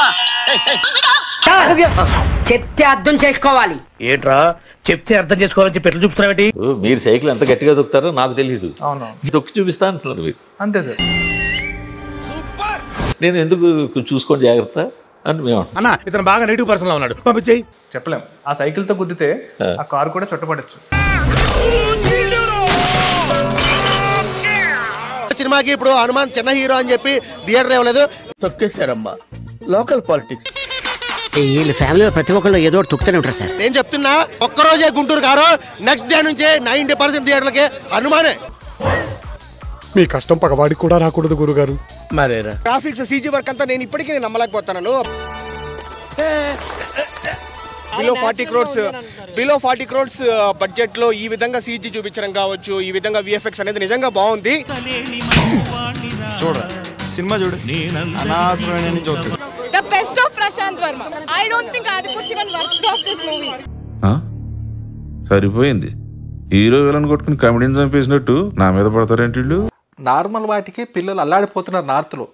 చెప్తే అర్థం చేసుకోవాలి ఏంట్రా చెప్తే అర్థం చేసుకోవాలని చెప్పి ఎట్లా చూపుతున్నావేంటి ఓ, మీరు సైకిల్ ఎంత గట్టిగా దొక్కుతారో నాకు తెలియదు అవును దొక్కి చూపిస్తా అంటున్నారు మీరు అంతే సార్ నేను ఎందుకు చూసుకోండి జాగ్రత్త అని మేము అంటున్నాం. అన్న ఇతను బాగా నెగిటివ్ పర్సన్ లా ఉన్నాడు పంపించేయి చెప్పలేం ఆ సైకిల్ తో గుద్దితే ఆ కారు కూడా చుట్టపడచ్చు సినిమాకి ఇప్పుడు హనుమాన్ చిన్న హీరో అని చెప్పి థియేటర్ ఇవ్వలేదు తొక్కేశారమ్మా లోకల్ పాలిటిక్స్ వీళ్ళ ఫ్యామిలీలో ప్రతి ఒక్కళ్ళు ఏదో ఒకటి తొక్కుతూనే ఉంటారు సార్ నేను చెప్తున్నా ఒక్కరోజే గుంటూరు కారు నెక్స్ట్ డే నుంచే నైన్టీ పర్సెంట్ థియేటర్లకి హనుమానే మీ కష్టం పగవాడికి కూడా రాకూడదు గురుగారు మరేరా గ్రాఫిక్స్ సీజీ వర్క్ అంతా నేను ఇప్పటికీ నేను నమ్మలేకపోతున్నాను below forty crores below forty crores budget లో ఈ విధంగా సీజీ చూపించడం కావచ్చు ఈ విధంగా విఎఫ్ఎక్స్ అనేది నిజంగా బాగుంది చూడ సినిమా చూడు అనవసరమైన చూద్దాం The best of Prashant Verma. I don't think Adipurush even worth of this movie. సరిపోయింది హీరో విలన్ కొట్టుకుని కమెడీని చంపేసినట్టు నా మీద పడతారేంటి వీళ్ళు నార్మల్ వాటికి పిల్లలు అల్లాడిపోతున్నారు నార్త్ లో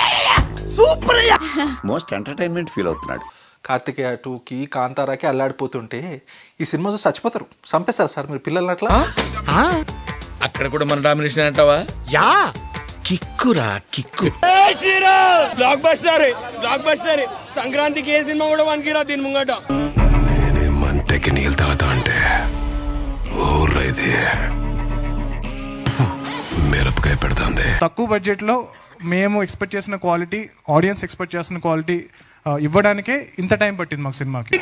మోస్ట్ ఎంటర్టైన్మెంట్ ఫీల్ అవుతున్నాడు కార్తికేయ టూకి కాంతారాకి అల్లాడిపోతుంటే ఈ సినిమా చూసి చచ్చిపోతారు చంపేస్తారు సార్ మీరు పిల్లల్ని అట్లా అక్కడ కూడా మన డామినేషన్ అంటావా యా కిక్కురా kick blockbuster blockbuster సంక్రాంతికి ఏ సినిమా కూడా వన్కిరా దీని ముంగట మంటకి నీళ్ళు తాగుతా అంటే ఊర్లో ఇది మిరపకాయ పెడుతుంది తక్కువ బడ్జెట్ లో మేము ఎక్స్పెక్ట్ చేసిన క్వాలిటీ ఆడియన్స్ ఎక్స్పెక్ట్ చేసిన క్వాలిటీ ఇవ్వడానికే ఇంత టైం పట్టింది మాకు సినిమాకి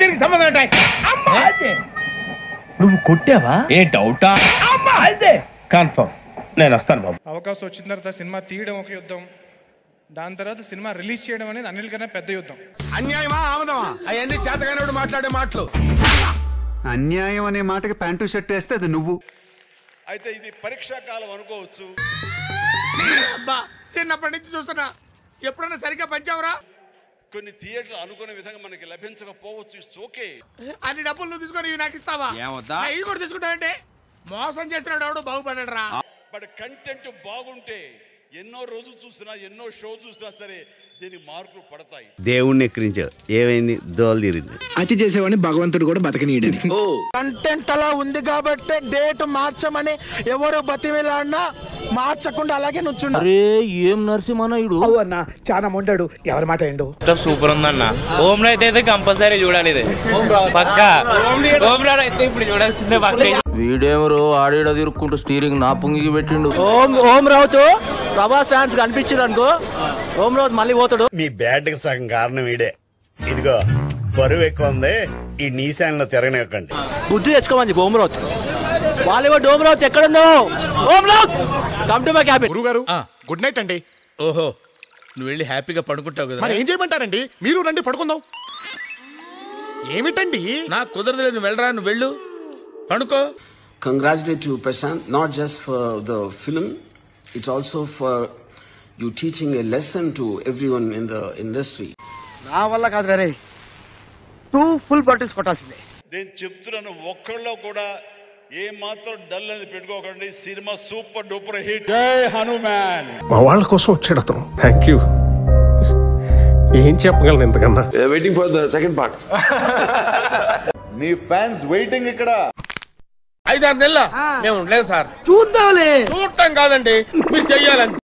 నువ్వు కొట్టావా ఏ డౌటా అయితే కన్ఫర్మ్ నేను వస్తాను బాబు అవకాశం వచ్చిన తర్వాత సినిమా తీయడం ఒక యుద్ధం దాని తర్వాత సినిమా రిలీజ్ చేయడం అనేది అన్నిటికన్నా పెద్ద యుద్ధం అన్యాయమా ఆమదమా అవన్నీ చేతగానోడు మాట్లాడే మాటలు అన్యాయం అనే మాటకి ప్యాంటు షర్ట్ వేస్తే అది నువ్వు అయితే ఇది పరీక్షా కాలం అనుకోవచ్చు చిన్నప్పటి నుంచి చూస్తున్నా ఎప్పుడైనా సరిగ్గా పంచావురా కొన్ని థియేటర్లు అనుకునే విధంగా మనకి లభించకపోవచ్చు ఇట్స్ ఓకే అన్ని డబ్బులు నువ్వు తీసుకొని ఇవి నాకు ఇస్తావా ఇవి కూడా తీసుకుంటావంటే మోసం చేస్తున్నాడు ఎవడు బాగుపడ్డాడు రా బట్ కంటెంట్ బాగుంటే ఎన్నో రోజులు చూసినా ఎన్నో షో చూసినా సరే దీని మార్కులు పడతాయి దేవుణ్ణి ఎక్కిరించావు ఏమైంది దోలు తీరింది అతి చేసేవాడిని భగవంతుడు కూడా బతకనీయడని కంటెంట్ అలా ఉంది కాబట్టి డేట్ మార్చమని ఎవరు బతిమిలాడినా మార్చకుండా అలాగే నుంచుండ ఏం నరసింహనాయుడు అన్న చాలా మొండాడు ఎవరి మాట ఏండు సూపర్ ఉందన్న ఓం రైత్ అయితే కంపల్సరీ చూడాలి ఇది పక్కా ఓం రావు అయితే ఇప్పుడు చూడాల్సిందే పక్క వీడేమరో ఆడేడ తిరుక్కుంటూ స్టీరింగ్ నా పుంగికి పెట్టిండు ఓం ఓం రావుతో ప్రభాస్ ఫ్యాన్స్ కనిపించారు అనుకో ఓం రావు మళ్ళీ పోతాడు మీ బ్యాట్ కి సగం కారణం ఈడే ఇదిగో బరువు ఎక్కువ ఉంది ఈ నీశాన్లో తిరగనివ్వకండి బుద్ధి తెచ్చుకోమని చెప్పి ఓం రావుత్ బాలీవుడ్ ఓం రావుత్ ఎక్కడుందో Om Raut come to my cabin గురుగారు గుడ్ నైట్ అండి ఓహో నువ్వు వెళ్ళి హ్యాపీగా పడుకుంటావు కదా మరి ఏం చేయమంటారండి మీరు రండి పడుకుందాం ఏమిటండి నాకు కుదరదు నువ్వు వెళ్ళరా నువ్వు వెళ్ళు పడుకో congratulate you prashant not just for the film it's also for you teaching a lesson to everyone in the industry నా వల్ల కాదు రే టూ ఫుల్ బాటిల్స్ కొట్టాల్సిందే నేను చెప్తున్నాను ఒక్కళ్ళలో కూడా ఏ మాత్రం డల్ అనేది పెట్టుకోకండి సినిమా సూపర్ డూపర్ హిట్ జై హనుమాన్ మా వాళ్ళ కోసం వచ్చాడు అతను థ్యాంక్ యూ ఏం చెప్పగలను ఎంతకన్నా waiting for the second part మీ ఫ్యాన్స్ వెయిటింగ్ ఇక్కడ ఐదారు నెలల మేము ఉండలేదు సార్ చూద్దాంలే చూడటం కాదండి మీరు చెయ్యాలని